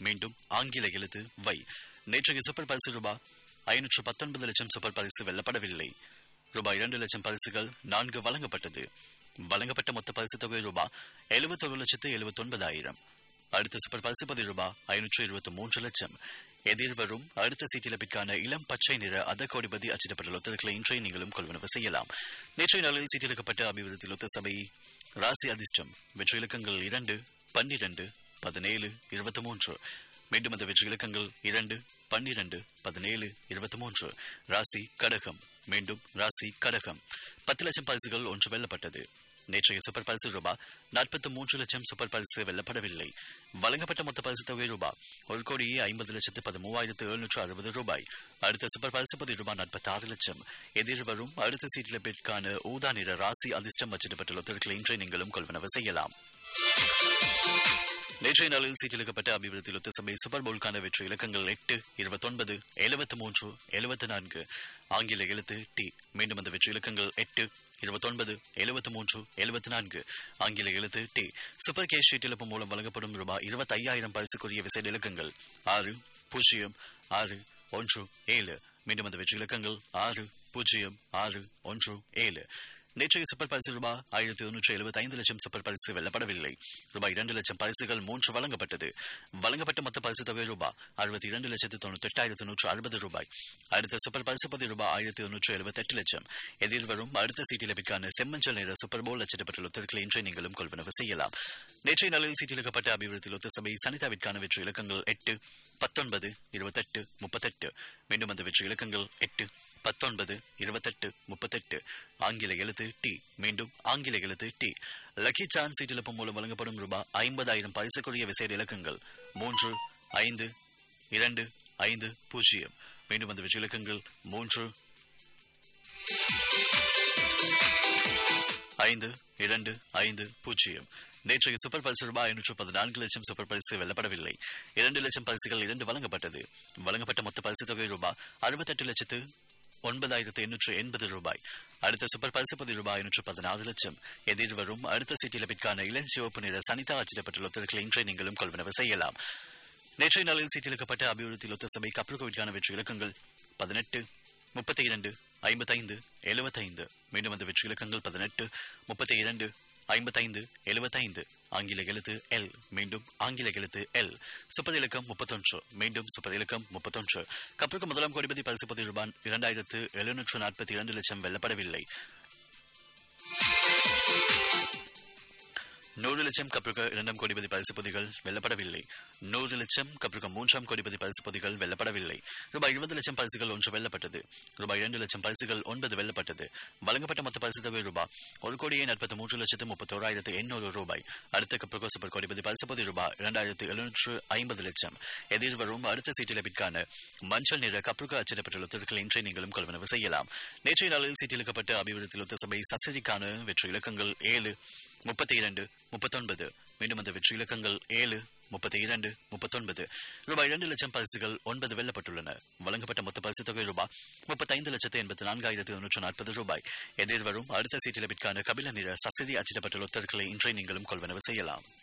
மீண்டும் ஆங்கில எழுத்து வை நேற்றைய சூப்பர் பரிசு ரூபாய் ஐநூற்று பத்தொன்பது லட்சம் சூப்பர் பரிசு வெல்லப்படவில்லை ரூபாய் இரண்டு லட்சம் பரிசுகள் நான்கு வழங்கப்பட்டது வழங்கப்பட்ட மொத்த பரிசு தொகை ரூபாய் எழுபத்தொரு லட்சத்து எழுபத்தொன்பதாயிரம் அடுத்த சூப்பர் பரிசு பதி ரூபாய் ஐநூற்று இருபத்தி மூன்று லட்சம் எதிர்வரும் அடுத்த சீட்டிலப்பிற்கான இளம் பச்சை நிற அத கோடிபதி அச்சிடப்பட்ட லொத்தர்களை இன்றைய நீங்களும் கொள்வனவு செய்யலாம் நேற்றைய நாளில் சீட்டிலுக்கப்பட்ட அபிவிருத்தி லொத்த சபை ராசி அதிர்ஷ்டம் வெற்றி இலக்கங்கள் இரண்டு பன்னிரண்டு பதினேழு இருபத்தி மூன்று மீண்டும் அந்த வெற்றி இலக்கங்கள் இரண்டு பன்னிரண்டு பதினேழு இருபத்தி மூன்று ராசி கடகம் மீண்டும் ராசி கடகம் பத்து லட்சம் பரிசுகள் ஒன்று வெல்லப்பட்டது நேற்றைய சூப்பர் பரிசு ரூபாய் நாற்பத்தி மூன்று லட்சம் சூப்பர் பரிசு வெல்லப்படவில்லை வழங்கப்பட்ட மொத்த பரிசு தொகை ரூபாய் ஒரு கோடியே ஐம்பது லட்சத்து பதிமூவாயிரத்து எழுநூற்று அறுபது ரூபாய் அடுத்த சூப்பர் பரிசு பதி ரூபாய் நாற்பத்தி ஆறு லட்சம் எதிர்வரும் அடுத்த சீட்டிலப்பிற்கான ஊதா நிற ராசி அதிர்ஷ்டம் அச்சிடப்பட்ட லொத்தர்களை இன்றை நீங்களும் கொள்வனவு செய்யலாம் நேற்றைய நாளில் சீட்டிலுக்கப்பட்ட அபிவிருத்தி லொத்த சபை சூப்பர் போல்கான வெற்றி இலக்கங்கள் எட்டு இருபத்தொன்பது எழுபத்து மூன்று எழுபத்து நான்கு ஆங்கில எழுத்து டி மீண்டும் அந்த வெற்றி இலக்கங்கள் எட்டு இருபத்தொன்பது எழுபத்து மூன்று எழுபத்து நான்கு ஆங்கில எழுத்து டி சூப்பர் கேஷ் ஷீட் இழப்பு மூலம் வழங்கப்படும் ரூபாய் இருபத்தி ஐயாயிரம் பரிசுக்குரிய விசேட இலக்கங்கள் ஆறு பூஜ்ஜியம் ஆறு ஒன்று ஏழு மீண்டும் அந்த வெற்றி இலக்கங்கள் ஆறு பூஜ்ஜியம் ஆறு ஒன்று ஏழு நேற்றைய சூப்பர் பரிசு ரூபாய் ஆயிரத்தி தொன்னூற்றி எழுபத்தி ஐந்து லட்சம் சூப்பர் பரிசு வெல்லப்படவில்லை ரூபாய் இரண்டு லட்சம் பரிசுகள் மூன்று வழங்கப்பட்டது வழங்கப்பட்ட மொத்த பரிசு தொகை ரூபாய் அறுபத்தி இரண்டு லட்சத்து தொண்ணூத்தி எட்டாயிரத்து நூற்று அறுபது ரூபாய் அடுத்த சூப்பர் பரிசு பதி ரூபாய் ஆயிரத்தி தொன்னூற்றி எழுபத்தி எட்டு லட்சம் எதிர்வரும் அடுத்த சீட்டிலப்பிற்கான செம்மஞ்சள் நிற சூப்பர் போல் அச்சிடப்பட்ட லொத்தர்களை இன்றை நீங்களும் கொள்வனவு செய்யலாம் நேற்றைய நாளில் சீட்டிலுக்கப்பட்ட அபிவிருத்தி லொத்த சபை சனிதாவிற்கான வெற்றி இலக்கங்கள் எட்டு பத்தொன்பது இருபத்தெட்டு முப்பத்தெட்டு மீண்டும் அந்த வெற்றி இலக்கங்கள் எட்டு பத்தொன்பது இருபத்தெட்டு முப்பத்தெட்டு ஆங்கில எழுத்து டி மீண்டும் ஆங்கில எழுத்து டி லக்கி சான்ஸ் சீட்டிழப்பு மூலம் வழங்கப்படும் ரூபாய் ஐம்பதாயிரம் பரிசுக்குரிய விசேட இலக்கங்கள் மூன்று ஐந்து இரண்டு ஐந்து பூஜ்ஜியம் மீண்டும் அந்த வெற்றி இலக்கங்கள் மூன்று ஐந்து இரண்டு ஐந்து பூஜ்ஜியம் நேற்றைய சூப்பர் பரிசு ரூபாய் ஐநூற்று பதினான்கு லட்சம் சூப்பர் பரிசு வெல்லப்படவில்லை இரண்டு லட்சம் பரிசுகள் இரண்டு வழங்கப்பட்டது வழங்கப்பட்ட மொத்த பரிசு தொகை ரூபாய் அறுபத்தெட்டு லட்சத்து ஒன்பதாயிரத்து எண்ணூற்று எண்பது ரூபாய் அடுத்த சூப்பர் பரிசு பதி ரூபாய் ஐநூற்று பதினாறு லட்சம் எதிர்வரும் அடுத்த சீட்டிலப்பிற்கான இளஞ்சிவப்பு நிற சனிதா அச்சிடப்பட்ட லொத்தர்களை இன்றை நீங்களும் கொள்வனவு செய்யலாம் நேற்றைய நாளில் சீட்டிலுக்கப்பட்ட அபிவிருத்தி லொத்த சபை கப்ருகோவிற்கான வெற்றி இலக்கங்கள் பதினெட்டு முப்பத்தி இரண்டு ஐம்பத்தைந்து எழுபத்தைந்து மீண்டும் அந்த வெற்றி இலக்கங்கள் பதினெட்டு முப்பத்தி இரண்டு ஐம்பத்தைந்து எழுபத்தைந்து ஆங்கில எழுத்து எல் மீண்டும் ஆங்கில எழுத்து எல் சூப்பர் இலக்கம் முப்பத்தொன்று மீண்டும் சூப்பர் இலக்கம் முப்பத்தொன்று கப்பலுக்கு முதலாம் கோடிபதி பரிசு பதி ரூபாய் இரண்டாயிரத்து எழுநூற்று நாற்பத்தி இரண்டு லட்சம் வெல்லப்படவில்லை நூறு லட்சம் கப்ருக இரண்டாம் கோடிபதி பரிசு பொதிகள் வெல்லப்படவில்லை நூறு லட்சம் கப்ருக மூன்றாம் கோடிபதி பரிசு பொதிகள் வெல்லப்படவில்லை ரூபாய் இருபது லட்சம் பரிசுகள் ஒன்று வெல்லப்பட்டது ரூபாய் இரண்டு லட்சம் பரிசுகள் ஒன்பது வெல்லப்பட்டது வழங்கப்பட்ட மொத்த பரிசு தொகை ரூபாய் ஒரு கோடியே நாற்பத்தி மூன்று லட்சத்து முப்பத்தோராயிரத்து எண்ணூறு ரூபாய் அடுத்த கப்ருக சூப்பர் கோடிபதி பரிசு பொதி ரூபாய் இரண்டாயிரத்து எழுநூற்று ஐம்பது லட்சம் எதிர்வரும் அடுத்த சீட்டிலப்பிற்கான மஞ்சள் நிற கப்ருக அச்சிடப்பட்ட லொத்தர்களை இன்றை நீங்களும் கொள்வனவு செய்யலாம் நேற்றைய நாளில் சீட்டிலுக்கப்பட்ட அபிவிருத்தி லொத்த சபை சசரிக்கான வெற்றி இலக்கங்கள் ஏழு முப்பத்தி இரண்டு முப்பத்தொன்பது மீண்டும் அந்த வெற்றி இலக்கங்கள் ஏழு முப்பத்தி இரண்டு முப்பத்தொன்பது ரூபாய் இரண்டு லட்சம் பரிசுகள் ஒன்பது வெல்லப்பட்டுள்ளன வழங்கப்பட்ட மொத்த பரிசு தொகை ரூபாய் முப்பத்தைந்து லட்சத்து எண்பத்தி நான்காயிரத்து தொன்னூற்று நாற்பது ரூபாய் எதிர்வரும் அடுத்த சீட்டிலப்பிற்கான கபில நிற சசிரி அச்சிடப்பட்ட லொத்தர்களை இன்றை நீங்களும் கொள்வனவு செய்யலாம்